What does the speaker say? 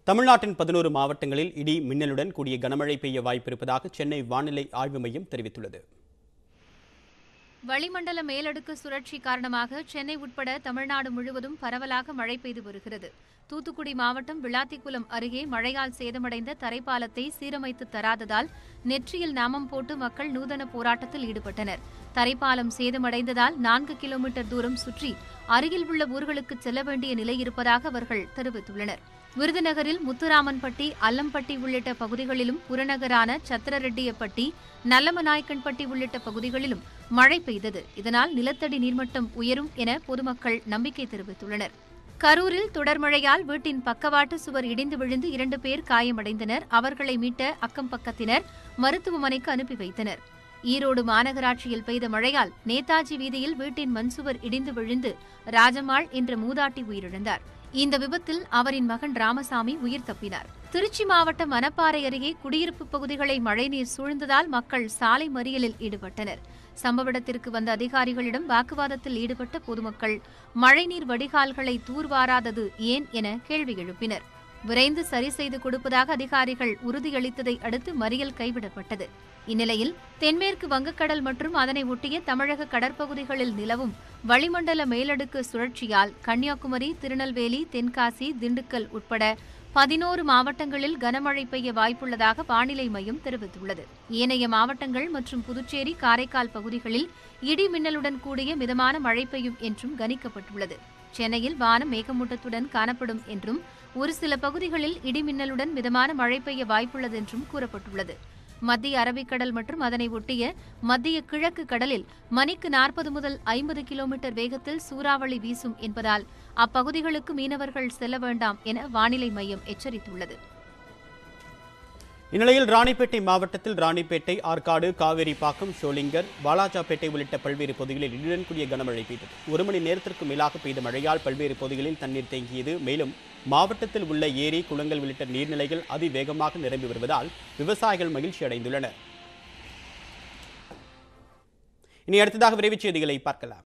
தமிழ்நாட்டின் பதினோரு மாவட்டங்களில் இடி மின்னலுடன் கூடிய கனமழை பெய்ய வாய்ப்பிருப்பதாக சென்னை வானிலை ஆய்வு மையம் தெரிவித்துள்ளது வளிமண்டல மேலடுக்கு சுழற்சி காரணமாக சென்னை உட்பட தமிழ்நாடு முழுவதும் பரவலாக மழை பெய்து வருகிறது தூத்துக்குடி மாவட்டம் விளாத்திக்குளம் அருகே மழையால் சேதமடைந்த தரைப்பாலத்தை சீரமைத்து தராததால் நெற்றியில் நாமம் போட்டு மக்கள் நூதன போராட்டத்தில் ஈடுபட்டனர் தரைப்பாலம் சேதமடைந்ததால் நான்கு கிலோமீட்டர் தூரம் சுற்றி அருகில் உள்ள ஊர்களுக்கு செல்ல வேண்டிய நிலை இருப்பதாக அவர்கள் தெரிவித்துள்ளனர் விருதுநகரில் முத்துராமன்பட்டி அல்லம்பட்டி உள்ளிட்ட பகுதிகளிலும் புறநகரான சத்திரரெட்டியப்பட்டி நல்லமநாயக்கன்பட்டி உள்ளிட்ட பகுதிகளிலும் மழை பெய்தது இதனால் நிலத்தடி நீர்மட்டம் உயரும் என பொதுமக்கள் நம்பிக்கை தெரிவித்துள்ளனர் கரூரில் தொடர் மழையால் வீட்டின் பக்கவாட்டு சுவர் இடிந்து விழுந்து இரண்டு பேர் காயமடைந்தனர் அவர்களை மீட்ட அக்கம் பக்கத்தினர் மருத்துவமனைக்கு அனுப்பி வைத்தனர் ஈரோடு மாநகராட்சியில் பெய்த மழையால் நேதாஜி வீதியில் வீட்டின் மண்சுவர் இடிந்து விழுந்து ராஜம்மாள் என்ற மூதாட்டி உயிரிழந்தார் இந்த விபத்தில் அவரின் மகன் ராமசாமி உயிர் தப்பினார் திருச்சி மாவட்டம் மணப்பாறை அருகே குடியிருப்பு பகுதிகளை மழைநீர் சூழ்ந்ததால் மக்கள் சாலை மறியலில் ஈடுபட்டனர் சம்பவ இடத்திற்கு வந்த அதிகாரிகளிடம் வாக்குவாதத்தில் ஈடுபட்ட பொதுமக்கள் மழைநீர் வடிகால்களை தூர்வாராதது ஏன் என கேள்வி எழுப்பினர் விரைந்து சரி செய்து கொடுப்பதாக அதிகாரிகள் உறுதியளித்ததை அடுத்து மறியல் கைவிடப்பட்டது இந்நிலையில் தென்மேற்கு வங்கக்கடல் மற்றும் அதனை ஒட்டிய தமிழக கடற்பகுதிகளில் நிலவும் வளிமண்டல மேலடுக்கு சுழற்சியால் கன்னியாகுமரி திருநெல்வேலி தென்காசி திண்டுக்கல் உட்பட பதினோரு மாவட்டங்களில் கனமழை பெய்ய வாய்ப்புள்ளதாக வானிலை மையம் தெரிவித்துள்ளது ஏனைய மாவட்டங்கள் மற்றும் புதுச்சேரி காரைக்கால் பகுதிகளில் இடி மின்னலுடன் கூடிய மிதமான மழை பெய்யும் என்றும் கணிக்கப்பட்டுள்ளது சென்னையில் வானம் மேகமூட்டத்துடன் காணப்படும் என்றும் ஒரு சில பகுதிகளில் இடி மின்னலுடன் மிதமான மழை பெய்ய வாய்ப்புள்ளது என்றும் கூறப்பட்டுள்ளது மத்திய அரபிக்கடல் மற்றும் அதனை ஒட்டிய மத்திய கிழக்கு கடலில் மணிக்கு நாற்பது முதல் ஐம்பது கிலோமீட்டர் வேகத்தில் சூறாவளி வீசும் என்பதால் அப்பகுதிகளுக்கு மீனவர்கள் செல்ல வேண்டாம் என வானிலை மையம் எச்சரித்துள்ளது இந்நிலையில் ராணிப்பேட்டை மாவட்டத்தில் ராணிப்பேட்டை ஆற்காடு காவேரிப்பாக்கம் சோளிங்கர் வாலாஜாப்பேட்டை உள்ளிட்ட பல்வேறு பகுதிகளில் இடியுடன் கூடிய கனமழை பெய்தது ஒரு மணி நேரத்திற்கு மேலாக பெய்த மழையால் பல்வேறு பகுதிகளில் தண்ணீர் தேங்கியது மேலும் மாவட்டத்தில் உள்ள ஏரி குளங்கள் உள்ளிட்ட நீர்நிலைகள் அதிவேகமாக நிரம்பி வருவதால் விவசாயிகள் மகிழ்ச்சி அடைந்துள்ளனர் இனி அடுத்ததாக விரைவுச் செய்திகளை பார்க்கலாம்